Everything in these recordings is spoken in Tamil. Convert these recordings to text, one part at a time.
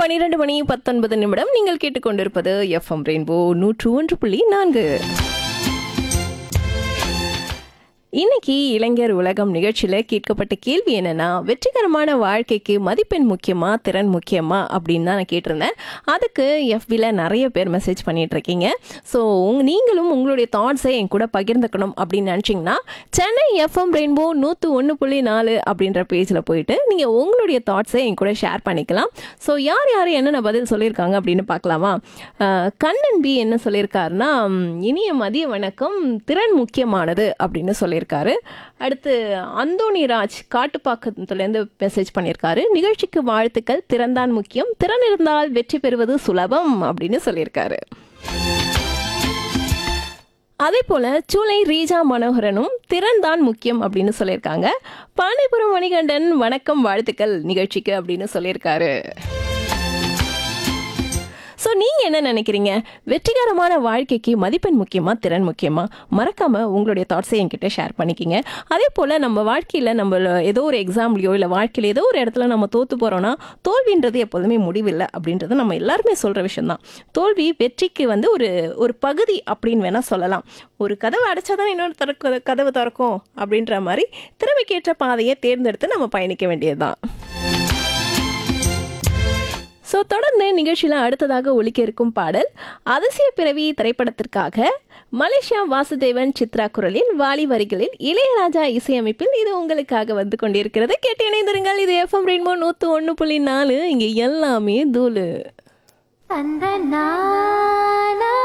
பனிரெண்டு மணி பத்தொன்பது நிமிடம் நீங்கள் கேட்டுக்கொண்டிருப்பது எஃப்எம் ரெயின்போ நூற்று ஒன்று புள்ளி நான்கு இன்னைக்கு இளைஞர் உலகம் நிகழ்ச்சியில கேட்கப்பட்ட கேள்வி என்னன்னா வெற்றிகரமான வாழ்க்கைக்கு மதிப்பெண் முக்கியமா திறன் முக்கியமா அப்படின்னு தான் நான் கேட்டிருந்தேன் அதுக்கு எஃபில நிறைய பேர் மெசேஜ் பண்ணிட்டு இருக்கீங்க ஸோ நீங்களும் உங்களுடைய தாட்ஸை என் கூட பகிர்ந்துக்கணும் அப்படின்னு நினச்சிங்கன்னா சென்னை எஃப்எம் ரெயின்போ நூற்று ஒன்று புள்ளி நாலு அப்படின்ற பேஜில் போயிட்டு நீங்கள் உங்களுடைய தாட்ஸை என் கூட ஷேர் பண்ணிக்கலாம் ஸோ யார் யார் என்னென்ன பதில் சொல்லியிருக்காங்க அப்படின்னு பார்க்கலாமா அஹ், கண்ணன் பி என்ன சொல்லியிருக்காருன்னா ம், இனிய மதிய வணக்கம் திறன் முக்கியமானது அப்படின்னு சொல்லியிருக்காரு அடுத்து அந்தோணிராஜ் காட்டுப்பாக்கத்துலேருந்து மெசேஜ் பண்ணியிருக்காரு நிகழ்ச்சிக்கு வாழ்த்துக்கள் திறன்தான் முக்கியம் திறன் இருந்தால் வெற்றி பெறுவது சுலபம் அப்படின்னு சொல்லியிருக்காரு அதே போல சூளை ரீஜா மனோகரனும் திறன்தான் முக்கியம் அப்படின்னு சொல்லியிருக்காங்க பாண்டிபுரம் மணிகண்டன் வணக்கம் வாழ்த்துக்கள் நிகழ்ச்சிக்கு அப்படின்னு சொல்லியிருக்காரு ஸோ நீங்கள் என்ன நினைக்கிறீங்க வெற்றிகரமான வாழ்க்கைக்கு மதிப்பெண் முக்கியமா திறன் முக்கியமா மறக்காம உங்களுடைய தாட்ஸை என்கிட்ட ஷேர் பண்ணிக்கிங்க அதே போல் நம்ம வாழ்க்கையில் நம்ம ஏதோ ஒரு எக்ஸாம்லையோ இல்லை வாழ்க்கையில் ஏதோ ஒரு இடத்துல நம்ம தோத்து போகிறோன்னா தோல்வின்றது எப்போதுமே முடிவில்லை அப்படின்றது நம்ம எல்லாருமே சொல்கிற விஷயம்தான் தோல்வி வெற்றிக்கு வந்து ஒரு ஒரு பகுதி அப்படின்னு வேணால் சொல்லலாம் ஒரு கதவை அடைச்சாதான் இன்னொரு திறக்க கதவு திறக்கும் அப்படின்ற மாதிரி திறமைக்கேற்ற பாதையை தேர்ந்தெடுத்து நம்ம பயணிக்க வேண்டியதுதான் ஸோ தொடர்ந்து நிகழ்ச்சியில் அடுத்ததாக ஒலிக்க இருக்கும் பாடல் அதிசய பிறவி திரைப்படத்திற்காக மலேசியா வாசுதேவன் சித்ரா குரலில் வாலி வரிகளில் இளையராஜா இசையமைப்பில் இது உங்களுக்காக வந்து கொண்டிருக்கிறது கேட்டு இணைந்திருங்கள் இது எஃப்எம் ரெயின்போ நூற்று ஒன்று புள்ளி நாலு இங்கே எல்லாமே தூளு அந்த நானா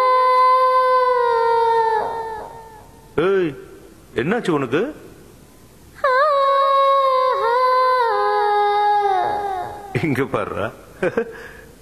ஏய் என்னாச்சு உனக்கு ஆ, ஆ. இங்க பாருடா